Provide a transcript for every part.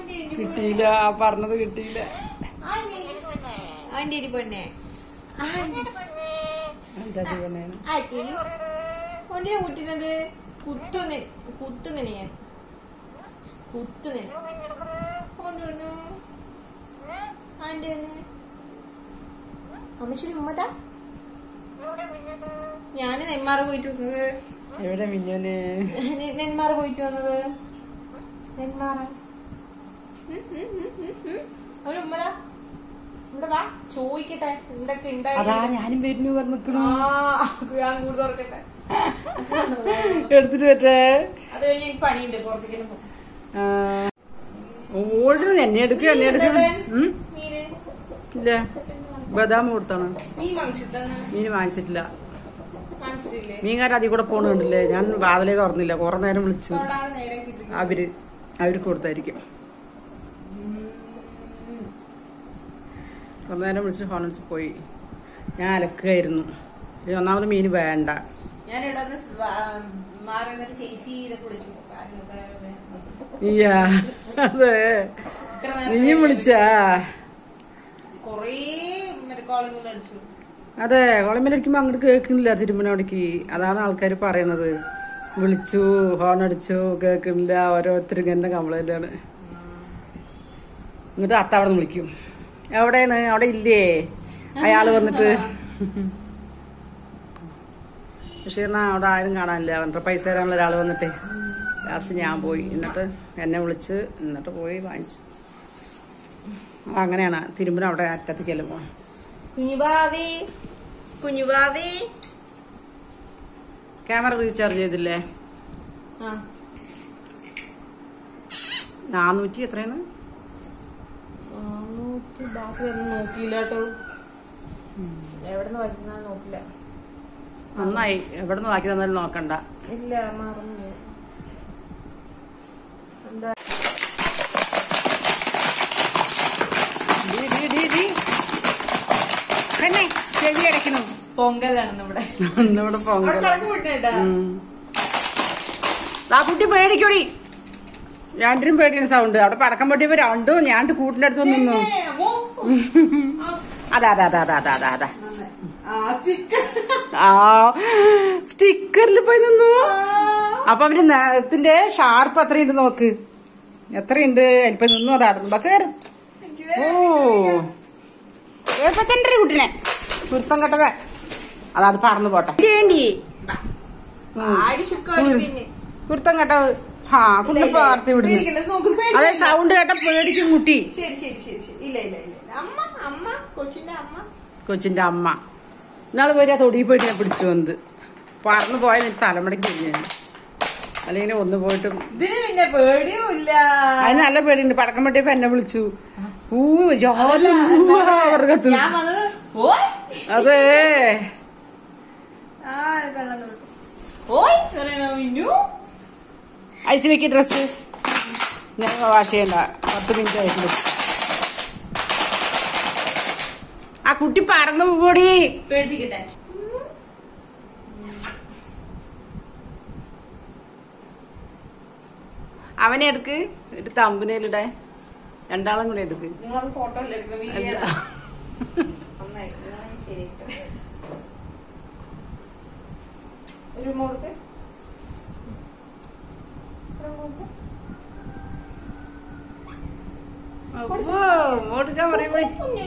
കിട്ടിയില്ല ആ പറഞ്ഞത് കിട്ടിയില്ല ആന്റി പൊന്നെ എന്താ ജീവനെ ആറ്റിന് ഒന്നിനെ കുറ്റുന്നത് കുത്തുന്ന കുത്തുന്നില്ല ഞാൻ കുത്തുന്നില്ല ഒന്നു ആന്റി അമ്മശ്ശേരി ഉമ്മതാ ഞാന് നെന്മാറ പോയിട്ട് വന്നത് എവിടെ മിഞ്ഞോന് നെ- നെന്മാറ പോയിട്ട് വന്നത് നെന്മാറ ഒരു ഉമ്മതാ ഇവിടെ വാ ചോദിക്കട്ടെ എന്തൊക്കെ അതാ ഉണ്ടായി ഞാനും വരുന്നു പറഞ്ഞിക്കണു ഞാൻ കൂടുതൽ തുറക്കട്ടെ എടുത്തിട്ട് പറ്റേ അത് കഴിഞ്ഞ് എനിക്ക് പണിയുണ്ട് പുറത്തേക്ക് ഓടുന്നു എന്നെ എടുക്കുക എന്നെ എടുക്കുക ഉം? മീന് ഇല്ല ബദാം കൊടുത്താണ് മീൻ വാങ്ങിച്ചിട്ടാണ് മീൻ വാങ്ങിച്ചിട്ടില്ല വാങ്ങിച്ചിട്ടില്ലേ മീൻകാരൻ അതിൽ കൂടെ പോണ കണ്ടില്ലേ ഞാൻ വാതിലേ തുറന്നില്ല കുറെ നേരം വിളിച്ചു അവിടെ ആള് നേരാക്കിയിട്ടിരിക്കുന്നു. അവര് അവർക്ക് കൊടുത്തായിരിക്കും കുറെ നേരം വിളിച്ച് ഫോൺ വിളിച്ച് പോയി ഞാൻ അലക്കുകയായിരുന്നു ഈ ഒന്നാമത് മീൻ വേണ്ട ഞാൻ ഇവിടെ നിന്ന് വാ- മാറി നിന്നിട്ട് ചേച്ചി ഇതൊക്കെ വിളിച്ചു കാര്യം നോക്കണേ. നീയാ അതെ ഇത്ര നേരം നീയും വിളിച്ചാ കൊറേ മറ്റേ കോളിംഗ് അടിച്ചു അതെ കോളമ്പിലടിക്കുമ്പോ അങ്ങോട്ട് കേൾക്കുന്നില്ല തിരുമനോടേക്ക് അതാണ് ആൾക്കാർ പറയണത് വിളിച്ചു ഹോൺ അടിച്ചു കേൾക്കുന്നില്ല ഓരോരുത്തരും എന്നെ കംപ്ലൈന്റ് ആണ് എന്നിട്ട് അത്ത അവിടെ നിന്ന് വിളിക്കും എവിടെയാണ് അവിടെ ഇല്ലേ അയാള് വന്നിട്ട് ബഷീറിന അവിടെ ആരും കാണാനില്ല അവന്റെ പൈസ തരാനുള്ള ഒരാൾ വന്നിട്ട് ലാസ്റ്റ് ഞാൻ പോയി എന്നിട്ട് എന്നെ വിളിച്ച് എന്നിട്ട് പോയി വാങ്ങിച്ചു അങ്ങനെയാണ് തിരുമ്പന അവിടെ അറ്റത്തേക്കല്ലേ പോകാൻ കുഞ്ഞുബാവേ കുഞ്ഞുബാവേ ക്യാമറ റീചാർജ് ചെയ്തില്ലേ ആ നാനൂറ്റി എത്രയാണ് നാനൂറ്റി ബാക്കി ഒന്നും നോക്കിയില്ല കേട്ടോ എവിടെ നിന്ന് വരുന്ന നോക്കില്ല നന്നായി എവിടെ നിന്ന് ബാക്കി തന്നാലും നോക്കണ്ട ഇല്ല മറന്നു ഞാൻ. എന്താ ഡി, ഡി, ഡി, ഡി. പിന്നെ ചെവി അടയ്ക്കണം പൊങ്കലാണ് നമ്മുടെ നമ്മുടെ അവിടെ പൊങ്കൽ കളക്ക് വിട്ടേട്ടാ ഉം. ആ കുട്ടി പേടിക്കൂടി രണ്ടിനും പേടിയാണ് സൗണ്ട് അവിടെ പടക്കം പൊട്ടിയപ്പോ രണ്ടും ഞാൻ കൂട്ടിന്റെ അടുത്ത് വന്ന് നിന്നു അതാ അതാ അതാ അതാ അതാ അതാ അതാ ആ സ്റ്റിക്കർ ആ സ്റ്റിക്കറിൽ പോയി നിന്നു അപ്പൊ അവന്റെ നേരത്തിന്റെ ഷാർപ്പ് എത്രയുണ്ട് നോക്ക് എത്രയുണ്ട് ഇപ്പൊ നിന്നു അതാടുന്നു കേറും ഓ എഴുപത്തിരണ്ടര കുട്ടിനെ കുരുത്തം കെട്ടത് അതാണ് പറന്നു പോട്ടെ വേണ്ടി ആടി ശുക്കാടി പിന്നെ കുരുത്തം കെട്ട ആ കുട്ടി പാർത്തി വിടുന്നു പേടിക്കണ്ട, ഇത് നോക്ക്, അതെ പേടിക്കണ്ട. സൗണ്ട് കേട്ട പേടിക്കും കുട്ടി ശരി ശരി ശരി ശരി ഇല്ല ഇല്ല ഇല്ല ഇല്ല. അമ്മ അമ്മ കൊച്ചിന്റെ അമ്മ കൊച്ചിന്റെ അമ്മ ഇന്നാള് പോയി ആ തൊടിയിൽ പോയിട്ട് ഞാൻ പിടിച്ചിട്ട് വന്നത് പറന്നു പോയ എനിക്ക് തലമുടക്കി ഞാൻ അല്ലെങ്കിൽ ഒന്ന് പോയിട്ട് ഇതിന് പിന്നെ പേടിയും ഇല്ല അതിന് നല്ല പേടിയുണ്ട് പടക്കം പൊട്ടിയപ്പോ എന്നെ വിളിച്ചു ഊ ജോലി വർഗത്ത് ഞാൻ വന്നത് ഓയ് അതെ ആ കള്ളം തൊട്ടു. ഓയ് പറയണോ മിന്നു അയച്ചു വെക്കി ഡ്രസ് ഞാൻ വാഷ് ചെയ്യണ്ട പത്ത് മിനിറ്റ് ആയിട്ടുണ്ട് ആ കുട്ടി പറന്നു പോടി പേടിപ്പിക്കട്ടെ അവനെ എടുക്ക് ഒരു തമ്പനയിലിടെ രണ്ടാളും കൂടെ എടുക്ക് നിങ്ങളത് ഫോട്ടോ അല്ലേ എടുക്കുന്നത് വീഡിയോ അല്ല. നന്നായി ഇതാണ് ശരിയായിട്ട് ഒരു മോൾക്ക് ഒരു മോൾക്ക് അപ്പോ കൊടുക്കാൻ പറയുമ്പോ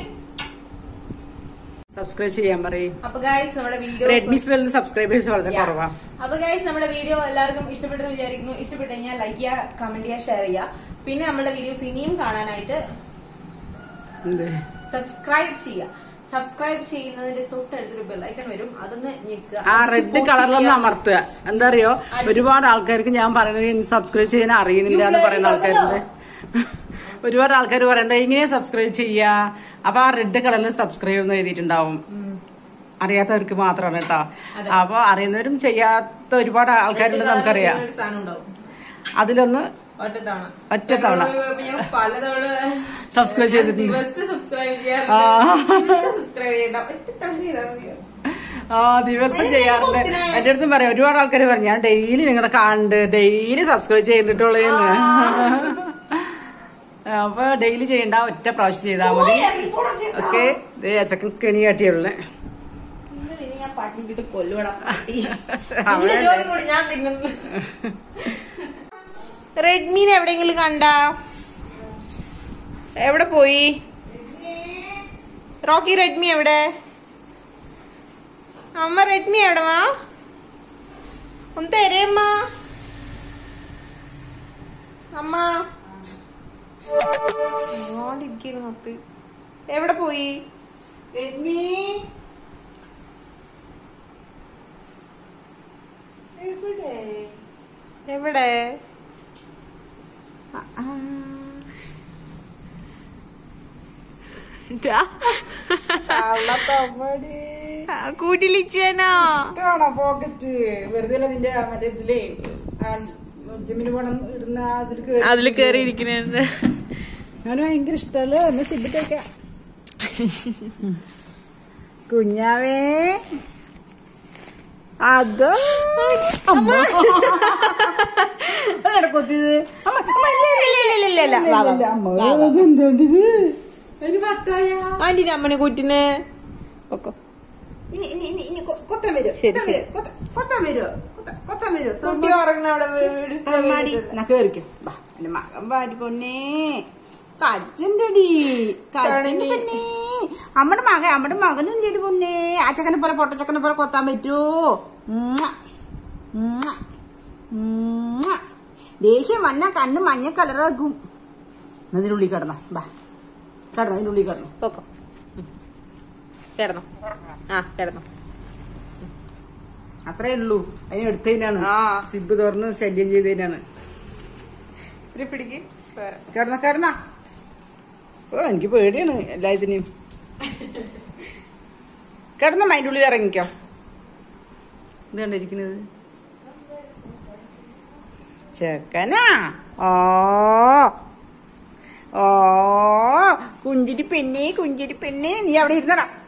സബ്സ്ക്രൈബ് ചെയ്യാൻ പറയും അപ്പൊ ഗായ്സ് നമ്മുടെ വീഡിയോ റെഡ്മി സ്മെല്ലിന് സബ്സ്ക്രൈബേഴ്സ് വളരെ കുറവാ അപ്പൊ ഗൈസ് നമ്മുടെ വീഡിയോ എല്ലാവർക്കും ഇഷ്ടപ്പെട്ടെന്ന് വിചാരിക്കുന്നു ഇഷ്ടപ്പെട്ടു കഴിഞ്ഞാൽ ലൈക്ക് ചെയ്യുക കമന്റ് ചെയ്യുക ഷെയർ ചെയ്യുക പിന്നെ നമ്മുടെ വീഡിയോസ് ഇനിയും കാണാനായിട്ട് എന്ത് സബ്സ്ക്രൈബ് ചെയ്യുക സബ്സ്ക്രൈബ് ചെയ്യുന്നതിന്റെ തൊട്ടടുത്തൊരു ബെല്ലൈക്കൺ വരും അതൊന്ന് ഞെക്കുക ആ റെഡ് കളറിലൊന്ന് അമർത്തുക എന്താ അറിയോ ഒരുപാട് ആൾക്കാർക്ക് ഞാൻ പറയുന്നത് സബ്സ്ക്രൈബ് ചെയ്യാൻ അറിയുന്നില്ല എന്ന് പറയുന്ന ആൾക്കാരുണ്ട് ഒരുപാട് ആൾക്കാർ പറയണ്ട ഇങ്ങനെ സബ്സ്ക്രൈബ് ചെയ്യാ അപ്പൊ ആ റെഡ് കളറിൽ സബ്സ്ക്രൈബ് എന്ന് എഴുതിയിട്ടുണ്ടാവും അറിയാത്തവർക്ക് മാത്രമാണ് കേട്ടോ അപ്പൊ അറിയുന്നവരും ചെയ്യാത്ത ഒരുപാട് ആൾക്കാരുണ്ട് നമുക്കറിയാം ഒരു സാധനം ഉണ്ടാവും അതിലൊന്ന് ഒറ്റത്തവണ ഒറ്റത്തവണ. ഞാൻ പലതവണ സബ്സ്ക്രൈബ് ചെയ്തിട്ടുണ്ട് ദിവസം സബ്സ്ക്രൈബ് ആ. ചെയ്യാറുണ്ട് സബ്സ്ക്രൈബ് ചെയ്യണ്ട ഒറ്റത്തവണ ചെയ്താൽ മതി ആ ദിവസം ചെയ്യാറുണ്ട് എന്തിനാ? എന്റെ അടുത്തും പറയാം ഒരുപാട് ആൾക്കാർ പറഞ്ഞു ഞാൻ ഡെയിലി നിങ്ങളെ കാണുന്നുണ്ട് ഡെയിലി സബ്സ്ക്രൈബ് ചെയ്തിട്ടുള്ളേന്ന് അപ്പൊ ഡെയിലി ചെയ്യണ്ട ഒറ്റ പ്രാവശ്യം ചെയ്താൽ മതി ഓക്കെ ഇതേ അച്ചക്കൻ കെണി കാട്ടിയുള്ളേ ഇന്ന് ഇനി ഞാൻ പാട്ടിട്ട് കൊല്ലുവടാ പാട്ടി അവളെ നിന്റെ ചോറും കൂടി ഞാൻ തിന്നുന്നു റെഡ്മീനെ എവിടെയെങ്കിലും കണ്ട എവിടെ പോയി റോക്കി റെഡ്മി എവിടെ അമ്മ റെഡ്മി എവിടെ മാ ഒന്ന് തരേമ്മ അമ്മ ഇങ്ങോട്ടിരിക്കുന്നു നത്ത് എവിടെ പോയി റെഡ്മി എവിടെ എവിടെ ആ, ആ. ദാ. ആ, കൂട്ടിലിച്ചേനോ ഇഷ്ടമാണോ പോക്കറ്റ് വെറുതെ അല്ല നിന്റെ മറ്റേ ഇതിലേ ജിമ്മിന് പോണം ഇടുന്ന അതിൽ കേറി അതിൽ കേറിയിരിക്കുന്നുണ്ട് അവന് ഭയങ്കര ഇഷ്ടമല്ലോ എന്നെ സിബിട്ടേക്ക കുഞ്ഞാവേ അത് അമ്മ അതെടാ കൊത്തിയത് അമ്മ, അമ്മ, ഇല്ല, ഇല്ല, ഇല്ല, ഇല്ല, ഇല്ല, ഇല്ല. വാ, വാ. ഇല്ല, അമ്മ, അതെന്തോണ്ടിത് അതിന് വട്ടായ ആന്റിന്റെ അമ്മനെ കൂട്ടിന് പൊക്കോ ഇനി ഇനി ഇനി ഇനി കൊ- കൊത്താൻ വരുമോ ശരി, കൊത്താൻ ശരി. വരുമോ? കൊത്ത- കൊത്താൻ വരുമോ കൊത്ത- കൊത്താൻ വരുമോ കുട്ടി ഉറങ്ങണ അവിടെ disturb മാടി ചെയ്തിട്ട്. എന്നാ കേറിക്കും ബാ എന്റെ മകൻ പാടി പൊന്നേ കജ്ജന്റെ അടി കജ്ജന്റെ കണി. പൊന്നേ അമ്മടെ മകൻ അമ്മടെ മകനും ചെടി പൊന്നേ ആ ചക്കനെ പോലെ പൊട്ടച്ചക്കനെ പോലെ കൊത്താൻ പറ്റുമോ ഉമ്മ. ഉമ്മ. ഉമ്മ. ദേഷ്യം വന്ന കണ്ണ് മഞ്ഞ കളറാക്കും അതിനുള്ളിൽ കിടന്ന ബാ കിടന്നു അതിന്റെ ഉള്ളിൽ കിടന്നു പൊക്കോ ഉം. കിടന്നോ ആ കിടന്നോ അത്രേ ഉള്ളൂ അതിന് എടുത്തതിനാണ് ആ. സിബ് തുറന്ന് ശല്യം ചെയ്തതിനാണ് ഒരു പിടിക്ക് വേറെ. കിടന്ന കിടന്ന ഓ എനിക്ക് പേടിയാണ് എല്ലാത്തിനെയും കിടന്ന അതിൻ്റെ ഉള്ളിൽ ഇറങ്ങിക്കോ ഇത് കണ്ടിരിക്കുന്നത് ചെക്കനാ ഓ ഓ കുഞ്ചിരി പെണ്ണേ കുഞ്ചിരി പെണ്ണേ നീ അവിടെ ഇരുന്നടാ